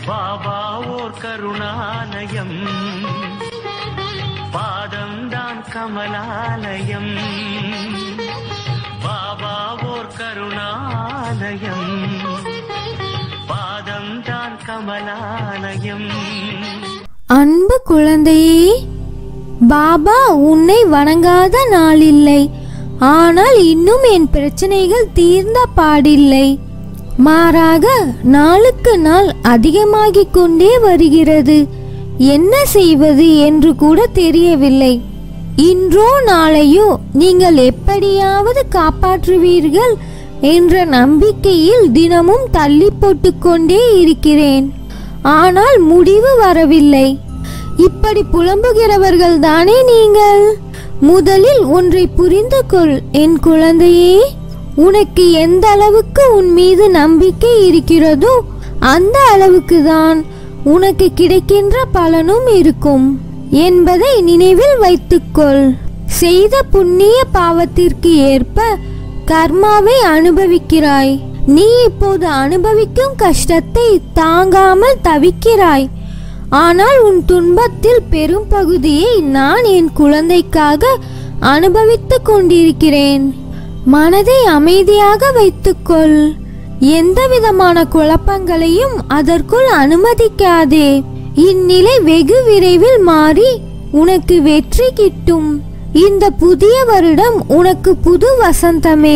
பாபா ஓர் கருணாலயம் பாதம்தான் கமலாலயம் பாபா ஓர் கருணாலயம் பாதம்தான் கமலாலயம் அன்பு குழந்தையே பாபா உன்னை வணங்காத நாளில்லை ஆனால் இன்னும் என் பிரச்சனைகள் தீர்ந்த பாடில்லை மாறாக நாளுக்கு நாள் அதிகமாகிக் கொண்டே வருகிறது என்ன செய்வது என்று கூட தெரியவில்லை இன்றோ நாளையோ நீங்கள் எப்படியாவது காப்பாற்றுவீர்கள் என்ற நம்பிக்கையில் தினமும் தள்ளி போட்டுக்கொண்டே இருக்கிறேன் ஆனால் முடிவு வரவில்லை இப்படி புலம்புகிறவர்கள் தானே நீங்கள் முதலில் ஒன்றை புரிந்து கொள் என் குழந்தையே உனக்கு எந்த அளவுக்கு உன் மீது நம்பிக்கை இருக்கிறதோ அந்த அளவுக்கு தான் உனக்கு கிடைக்கின்ற பலனும் இருக்கும் என்பதை நினைவில் வைத்துக்கொள் செய்த புண்ணிய பாவத்திற்கு ஏற்ப கர்மாவை அனுபவிக்கிறாய் நீ இப்போது அனுபவிக்கும் கஷ்டத்தை தாங்காமல் தவிக்கிறாய் ஆனால் உன் துன்பத்தில் பெரும் பகுதியை நான் என் குழந்தைக்காக அனுபவித்துக் கொண்டிருக்கிறேன் மனதை அமைதியாக வைத்துக்கொள் எந்த விதமான குழப்பங்களையும் அதற்குள் அனுமதிக்காதே இந்நிலை வெகு விரைவில் மாறி உனக்கு வெற்றி கிட்டும் இந்த புதிய வருடம் உனக்கு புது வசந்தமே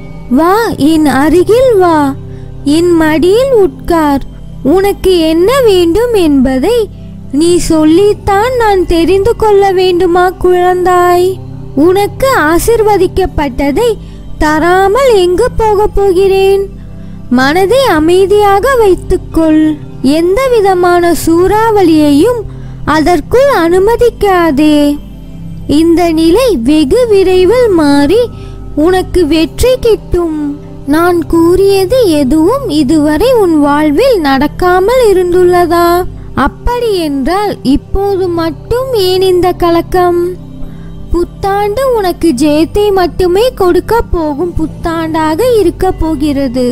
வா என் அருகில் வா என் மடியில் உட்கார் உனக்கு என்ன வேண்டும் என்பதை நீ சொல்லித்தான் நான் தெரிந்து கொள்ள வேண்டுமா குழந்தாய் உனக்கு ஆசிர்வதிக்கப்பட்டதை தராமல் எங்கு போகப் போகிறேன் மனதை அமைதியாக வைத்துக்கொள் எந்த விதமான சூறாவளியையும் அதற்குள் அனுமதிக்காதே இந்த நிலை வெகு விரைவில் மாறி உனக்கு வெற்றி கிட்டும் நான் கூறியது எதுவும் இதுவரை உன் வாழ்வில் நடக்காமல் இருந்துள்ளதா அப்படி என்றால் இப்போது மட்டும் ஏன் இந்த கலக்கம் புத்தாண்டு உனக்கு ஜெயத்தை மட்டுமே கொடுக்க போகும் புத்தாண்டாக இருக்க போகிறது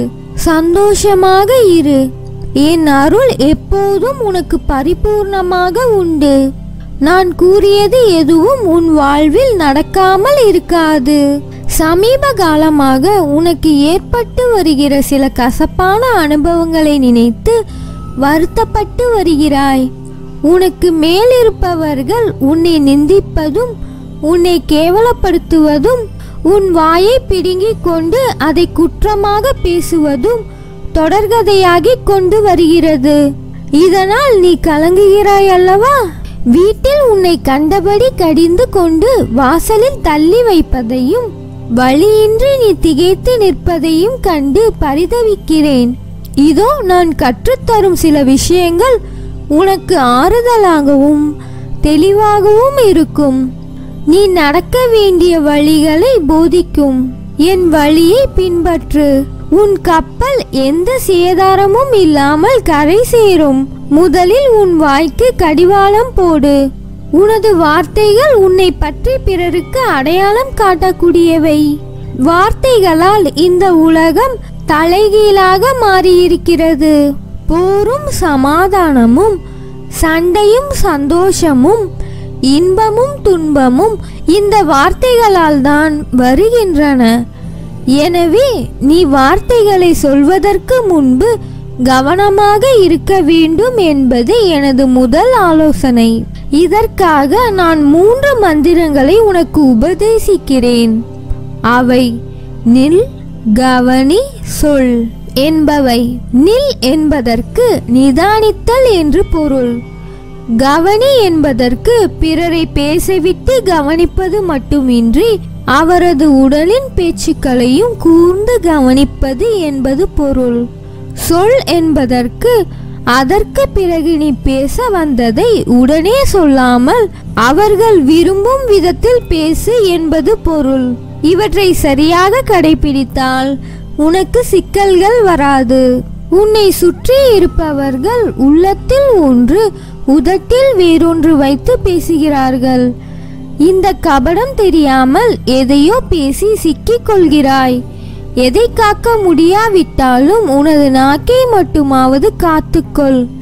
சந்தோஷமாக இரு என் அருள் எப்போதும் உனக்கு பரிபூர்ணமாக உண்டு நான் கூறியது எதுவும் உன் வாழ்வில் நடக்காமல் இருக்காது சமீப காலமாக உனக்கு ஏற்பட்டு வருகிற சில கசப்பான அனுபவங்களை நினைத்து வருத்தப்பட்டு வருகிறாய் உனக்கு மேலிருப்பவர்கள் உன்னை நிந்திப்பதும் உன்னை கேவலப்படுத்துவதும் உன் வாயை பிடுங்கிக் கொண்டு அதை குற்றமாக பேசுவதும் தொடர்கதையாகிக் கொண்டு வருகிறது இதனால் நீ கலங்குகிறாய் அல்லவா வீட்டில் உன்னை கண்டபடி கடிந்து கொண்டு வாசலில் தள்ளி வைப்பதையும் வழியின்றி நீ திகைத்து நிற்பதையும் கண்டு பரிதவிக்கிறேன் இதோ நான் கற்றுத்தரும் சில விஷயங்கள் உனக்கு ஆறுதலாகவும் தெளிவாகவும் இருக்கும் நீ நடக்க வேண்டிய வழிகளை போதிக்கும் என் வழியை பின்பற்று உன் கப்பல் எந்த சேதாரமும் இல்லாமல் கரை சேரும் முதலில் உன் வாய்க்கு கடிவாளம் போடு உனது வார்த்தைகள் உன்னை பற்றி பிறருக்கு அடையாளம் காட்டக்கூடியவை வார்த்தைகளால் இந்த உலகம் தலைகீழாக மாறியிருக்கிறது போரும் சமாதானமும் சண்டையும் சந்தோஷமும் இன்பமும் துன்பமும் இந்த வார்த்தைகளால் தான் வருகின்றன எனவே நீ வார்த்தைகளை சொல்வதற்கு முன்பு கவனமாக இருக்க வேண்டும் என்பது எனது முதல் ஆலோசனை இதற்காக நான் மூன்று மந்திரங்களை உனக்கு உபதேசிக்கிறேன் அவை நில் கவனி சொல் என்பவை நில் என்பதற்கு நிதானித்தல் என்று பொருள் கவனி என்பதற்கு பிறரை பேசவிட்டு கவனிப்பது மட்டுமின்றி அவரது உடலின் பேச்சுக்களையும் கூர்ந்து கவனிப்பது என்பது பொருள் சொல் என்பதற்கு அதற்கு பிறகு நீ பேச வந்ததை உடனே சொல்லாமல் அவர்கள் விரும்பும் விதத்தில் பேசு என்பது பொருள் இவற்றை சரியாக கடைபிடித்தால் உனக்கு சிக்கல்கள் வராது உன்னை சுற்றி இருப்பவர்கள் உள்ளத்தில் ஒன்று உதட்டில் வேறொன்று வைத்து பேசுகிறார்கள் இந்த கபடம் தெரியாமல் எதையோ பேசி சிக்கிக் கொள்கிறாய் எதை காக்க முடியாவிட்டாலும் உனது நாக்கை மட்டுமாவது காத்துக்கொள்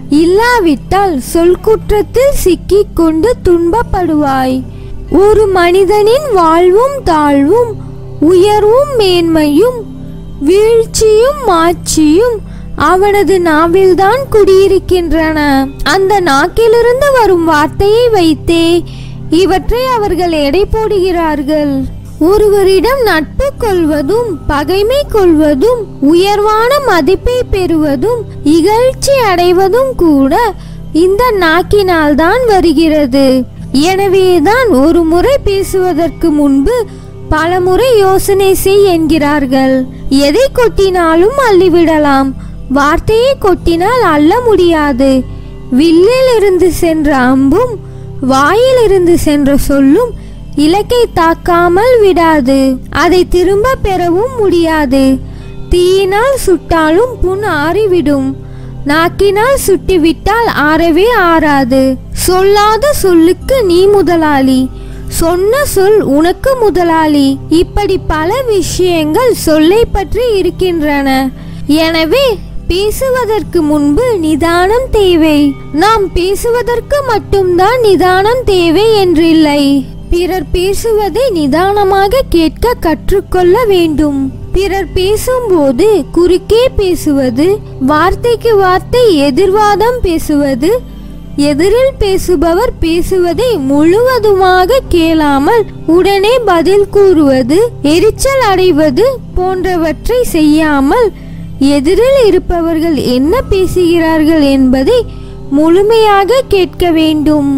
இல்லாவிட்டால் சொல் குற்றத்தில் சிக்கிக் கொண்டு துன்பப்படுவாய் ஒரு மனிதனின் வாழ்வும் தாழ்வும் உயர்வும் மேன்மையும் வீழ்ச்சியும் மாட்சியும் அவனது நாவில்தான் குடியிருக்கின்றன அந்த நாக்கிலிருந்து வரும் வார்த்தையை வைத்தே இவற்றை அவர்கள் எடை போடுகிறார்கள் ஒருவரிடம் நட்பு கொள்வதும் பகைமை கொள்வதும் உயர்வான மதிப்பை பெறுவதும் இகழ்ச்சி அடைவதும் கூட இந்த நாக்கினால் தான் வருகிறது எனவேதான் ஒரு முறை பேசுவதற்கு முன்பு பல முறை யோசனை செய் என்கிறார்கள் எதை கொட்டினாலும் அள்ளிவிடலாம் வார்த்தையை கொட்டினால் அள்ள முடியாது வில்லில் இருந்து சென்ற அம்பும் வாயிலிருந்து சென்ற சொல்லும் இலக்கை தாக்காமல் விடாது அதை திரும்ப பெறவும் முடியாது தீயினால் சுட்டாலும் புண் ஆறிவிடும் நாக்கினால் சுட்டிவிட்டால் ஆறவே ஆறாது சொல்லாத சொல்லுக்கு நீ முதலாளி சொன்ன சொல் உனக்கு முதலாளி இப்படி பல விஷயங்கள் சொல்லை பற்றி இருக்கின்றன எனவே பேசுவதற்கு முன்பு நிதானம் தேவை நாம் பேசுவதற்கு மட்டும்தான் நிதானம் தேவை என்றில்லை பிறர் பேசுவதை நிதானமாக கேட்க கற்றுக்கொள்ள வேண்டும் பிறர் பேசும்போது குறுக்கே பேசுவது வார்த்தைக்கு வார்த்தை எதிர்வாதம் பேசுவது எதிரில் பேசுபவர் பேசுவதை முழுவதுமாக கேளாமல் உடனே பதில் கூறுவது எரிச்சல் அடைவது போன்றவற்றை செய்யாமல் எதிரில் இருப்பவர்கள் என்ன பேசுகிறார்கள் என்பதை முழுமையாக கேட்க வேண்டும்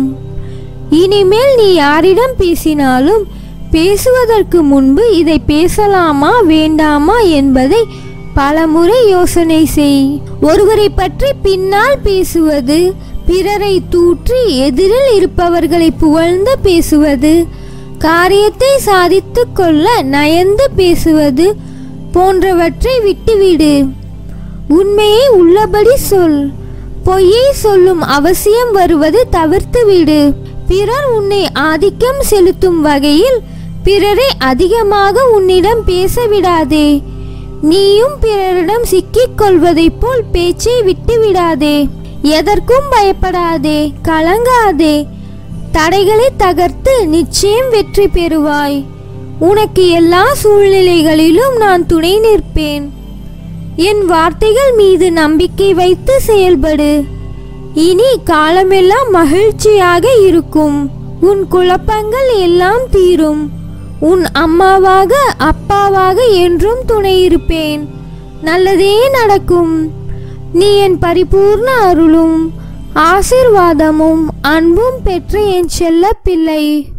இனிமேல் நீ யாரிடம் பேசினாலும் பேசுவதற்கு முன்பு இதை பேசலாமா வேண்டாமா என்பதை பலமுறை யோசனை செய் ஒருவரை பற்றி பின்னால் பேசுவது பிறரை தூற்றி எதிரில் இருப்பவர்களை புகழ்ந்து பேசுவது காரியத்தை சாதித்துக் கொள்ள நயந்து பேசுவது போன்றவற்றை விட்டுவிடு உண்மையை உள்ளபடி சொல் பொய்யை சொல்லும் அவசியம் வருவது தவிர்த்து விடு பிறர் உன்னை ஆதிக்கம் செலுத்தும் வகையில் பிறரை அதிகமாக உன்னிடம் பேச விடாதே நீயும் பிறரிடம் சிக்கிக் கொள்வதைப் போல் பேச்சை விட்டு விடாதே எதற்கும் பயப்படாதே கலங்காதே தடைகளை தகர்த்து நிச்சயம் வெற்றி பெறுவாய் உனக்கு எல்லா சூழ்நிலைகளிலும் நான் துணை நிற்பேன் என் வார்த்தைகள் மீது நம்பிக்கை வைத்து செயல்படு இனி காலமெல்லாம் மகிழ்ச்சியாக இருக்கும் உன் குழப்பங்கள் எல்லாம் தீரும் உன் அம்மாவாக அப்பாவாக என்றும் துணை இருப்பேன் நல்லதே நடக்கும் நீ என் பரிபூர்ண அருளும் ஆசிர்வாதமும் அன்பும் பெற்ற என் செல்ல பிள்ளை